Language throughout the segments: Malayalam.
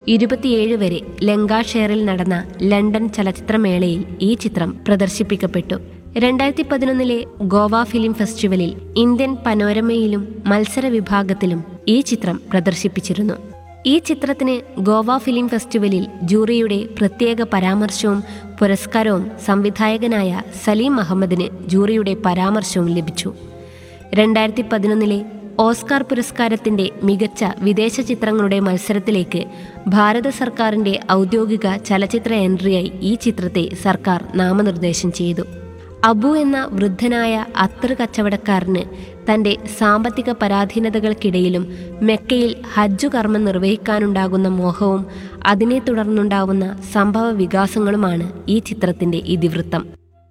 ഇരുപത്തിയേഴ് വരെ ലങ്കാഷെയറിൽ നടന്ന ലണ്ടൻ ചലച്ചിത്രമേളയിൽ ഈ ചിത്രം പ്രദർശിപ്പിക്കപ്പെട്ടു രണ്ടായിരത്തി പതിനൊന്നിലെ ഗോവ ഫിലിം ഫെസ്റ്റിവലിൽ ഇന്ത്യൻ പനോരമയിലും മത്സര വിഭാഗത്തിലും ഈ ചിത്രം പ്രദർശിപ്പിച്ചിരുന്നു ഈ ചിത്രത്തിന് ഗോവ ഫിലിം ഫെസ്റ്റിവലിൽ ജൂറിയുടെ പ്രത്യേക പരാമർശവും പുരസ്കാരവും സംവിധായകനായ സലീം അഹമ്മദിന് ജൂറിയുടെ പരാമർശവും ലഭിച്ചു രണ്ടായിരത്തി പതിനൊന്നിലെ ഓസ്കാർ പുരസ്കാരത്തിന്റെ മികച്ച വിദേശ ചിത്രങ്ങളുടെ മത്സരത്തിലേക്ക് ഭാരത സർക്കാരിന്റെ ഔദ്യോഗിക ചലച്ചിത്ര എൻട്രിയായി ഈ ചിത്രത്തെ സർക്കാർ നാമനിർദ്ദേശം ചെയ്തു അബു എന്ന വൃദ്ധനായ അത്തർ കച്ചവടക്കാരന് തന്റെ സാമ്പത്തിക പരാധീനതകൾക്കിടയിലും മെക്കയിൽ ഹജ്ജു കർമ്മം നിർവഹിക്കാനുണ്ടാകുന്ന മോഹവും അതിനെ തുടർന്നുണ്ടാവുന്ന സംഭവ വികാസങ്ങളുമാണ് ഈ ചിത്രത്തിന്റെ ഇതിവൃത്തം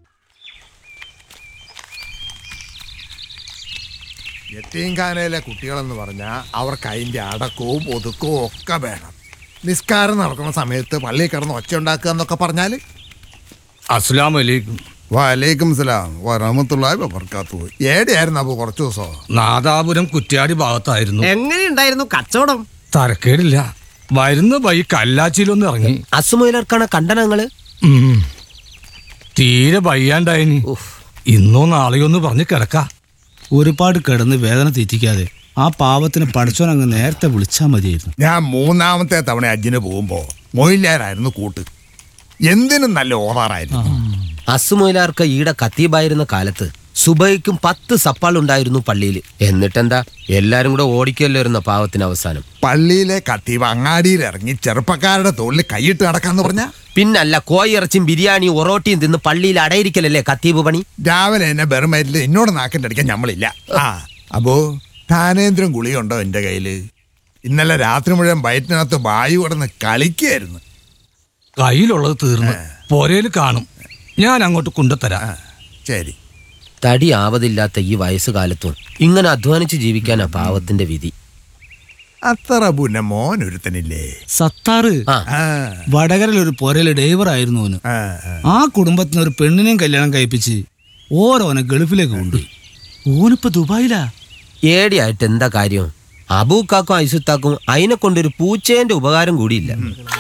യത്തീംഖാനയിലെ കുട്ടികളെന്ന് പറഞ്ഞാൽ അവർക്ക് അതിൻ്റെ അടക്കവും ഒതുക്കവും ഒക്കെ വേണം നിസ്കാരം നടക്കുന്ന സമയത്ത് പള്ളിയിൽ കിടന്ന് ഒച്ച ഉണ്ടാക്കുക എന്നൊക്കെ പറഞ്ഞാൽ അസ്സലാം വലൈക്കും വലൈക്കും സലാം വറഹമത്തുള്ളാഹി വബർക്കാത്തു ഏടെയായിരുന്നു അപ്പോൾ കുറച്ച് ദിവസം നാദാപുരം കുറ്റ്യാടി ഭാഗത്തായിരുന്നു എങ്ങനെയുണ്ടായിരുന്നു കച്ചവടം തരക്കേടില്ല വരുന്ന വഴി കല്ലാച്ചിയിലൊന്ന് ഇറങ്ങി അസുമയിലർക്കാണ് കണ്ടനങ്ങള് ഉം. തീരെ വയ്യാണ്ടായിനി ഇന്നോ നാളെയോ ഒന്ന് പറഞ്ഞ് കിടക്ക ഒരുപാട് കിടന്ന് വേദന തെറ്റിക്കാതെ ആ പാവത്തിന് പഠിച്ചോൻ അങ്ങ് നേരത്തെ വിളിച്ചാൽ മതിയായിരുന്നു ഞാൻ മൂന്നാമത്തെ തവണ അജ്ജിന് പോകുമ്പോൾ മൊയിലാരായിരുന്നു കൂട്ട് എന്തിനും നല്ല ഓറാറായിരുന്നു അസുമയിലാർക്ക് ഈടെ കത്തീബായിരുന്ന കാലത്ത് സുബൈക്കും പത്ത് സപ്പാൾ ഉണ്ടായിരുന്നു പള്ളിയിൽ എന്നിട്ടെന്താ എല്ലാരും കൂടെ ഓടിക്കല്ലായിരുന്ന പാവത്തിന് അവസാനം പള്ളിയിലെ കത്തീവ് അങ്ങാടിയിൽ ഇറങ്ങി ചെറുപ്പക്കാരുടെ തോളിൽ കൈയിട്ട് നടക്കാന്ന് പറഞ്ഞ പിന്നല്ല കോയിറച്ചിയും ബിരിയാണിയും ഒറോട്ടിയും തിന്ന് പള്ളിയിൽ അടയിരിക്കലല്ലേ കത്തീബ് പണി രാവിലെ എന്നെ ബെറുമേറ്റിൽ എന്നോട് നാക്കിൻ്റെ അടിക്കാൻ ഞമ്മളില്ല ആ അപ്പോ താനേന്ദ്രം ഗുളിയുണ്ടോ എൻ്റെ കയ്യില് ഇന്നലെ രാത്രി മുഴുവൻ വയറ്റിനകത്ത് വായു കിടന്ന് കളിക്കുകയായിരുന്നു കയ്യിലുള്ളത് തീർന്നു പൊരയിൽ കാണും ഞാൻ അങ്ങോട്ട് കൊണ്ടുതരാം ആ ശരി തടി ആവതില്ലാത്ത ഈ വയസ്സുകാലത്തും ഇങ്ങനെ അധ്വാനിച്ച് ജീവിക്കാനാ പാവത്തിന്റെ വിധി അത്ര പുന്നെ മോൻ ഒരുത്തനില്ലേ സത്താറ് ആ ആ വടകരയിൽ ഒരു പുരയിലെ ഡ്രൈവർ ആയിരുന്നു ഓന് ആ, ആ. ആ കുടുംബത്തിന് ഒരു പെണ്ണിനെയും കല്യാണം കഴിപ്പിച്ച് ഓരോനെ ഗൾഫിലേക്ക് കൊണ്ടുപോയി ഓനിപ്പോ ദുബായിലാ ഏടിയായിട്ട് എന്താ കാര്യം അബൂക്കാക്കും ഐസുത്താക്കും അതിനെ കൊണ്ടൊരു പൂച്ചേന്റെ ഉപകാരം കൂടിയില്ല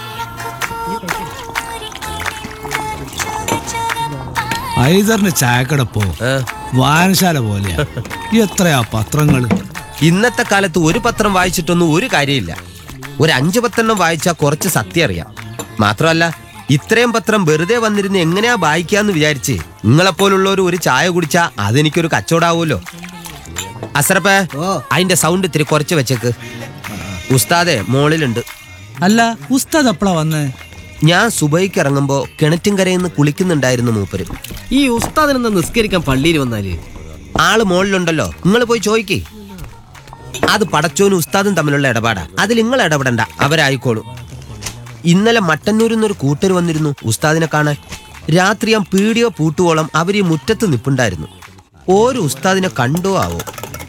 ഐസറിന്റെ ചായക്കടപ്പോ ഏ? വായനശാല പോലെയാ എത്രയാ പത്രങ്ങള് ഇന്നത്തെ കാലത്ത് ഒരു പത്രം വായിച്ചിട്ടൊന്നും ഒരു കാര്യമില്ല ഒരു അഞ്ചു പത്തെണ്ണം വായിച്ചാൽ കുറച്ച് സത്യം അറിയാം മാത്രമല്ല ഇത്രയും പത്രം വെറുതെ വന്നിരുന്ന് എങ്ങനെയാ വായിക്കാന്ന് വിചാരിച്ച് നിങ്ങളെപ്പോലുള്ളവർ ഒരു ചായ കുടിച്ചാ അതെനിക്കൊരു കച്ചവടാവുമല്ലോ അസറപ്പേ അതിന്റെ സൗണ്ട് ഇത്തിരി കുറച്ച് വെച്ചേക്ക് ഉസ്താദെ മോളിലുണ്ട് അല്ല ഉസ്താദ് എപ്പളാ വന്നേ ഞാൻ സുബൈക്ക് ഇറങ്ങുമ്പോ കിണറ്റിൻകരയിൽ കുളിക്കുന്നുണ്ടായിരുന്നു മൂപ്പര് ഈ ഉസ്താദിനെന്താ നിസ്കരിക്കാൻ പള്ളിയിൽ വന്നാല് ആള് മോളിലുണ്ടല്ലോ നിങ്ങൾ പോയി ചോദിക്കേ അത് പടച്ചോനും ഉസ്താദും തമ്മിലുള്ള ഇടപാടാ അതിൽ നിങ്ങൾ ഇടപെടണ്ട അവരായിക്കോളും ഇന്നലെ മട്ടന്നൂരിൽ നിന്നൊരു കൂട്ടർ വന്നിരുന്നു ഉസ്താദിനെ കാണാൻ രാത്രി ഞാൻ പീടിയോ പൂട്ടുവോളം അവർ ഈ മുറ്റത്ത് നിപ്പുണ്ടായിരുന്നു ഓരോ ഉസ്താദിനെ കണ്ടോ ആവോ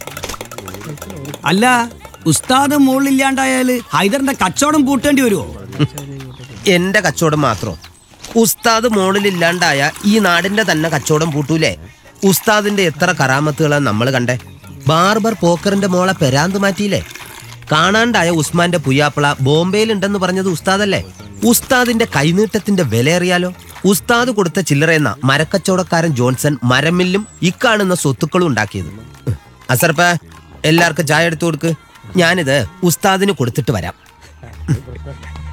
അല്ല ഉസ്താദ് മുകളിലില്ലാണ്ടായാല് ഹൈദറിന്റെ കച്ചവടം പൂട്ടേണ്ടി വരുമോ എന്റെ കച്ചവടം മാത്രം ഉസ്താദ് മോളിലില്ലാണ്ടായ ഈ നാടിന്റെ തന്നെ കച്ചവടം പൂട്ടൂലേ ഉസ്താദിന്റെ എത്ര കറാമത്തുകളാണ് നമ്മൾ കണ്ടേ ബാർബർ പോക്കറിന്റെ മോളെ പെരാന്ത് മാറ്റിയില്ലേ കാണാണ്ടായ ഉസ്മാന്റെ പുയ്യാപ്പിള ബോംബെയിലുണ്ടെന്ന് പറഞ്ഞത് ഉസ്താദല്ലേ ഉസ്താദിന്റെ കൈനീട്ടത്തിന്റെ വില അറിയാലോ ഉസ്താദ് കൊടുത്ത ചില്ലറയെന്ന മരക്കച്ചവടക്കാരൻ ജോൺസൺ മരമില്ലും ഇക്കാണുന്ന സ്വത്തുക്കളും ഉണ്ടാക്കിയത് അസർപ്പ എല്ലാവർക്കും ചായ എടുത്തു കൊടുക്ക് ഞാനിത് ഉസ്താദിന് കൊടുത്തിട്ട് വരാം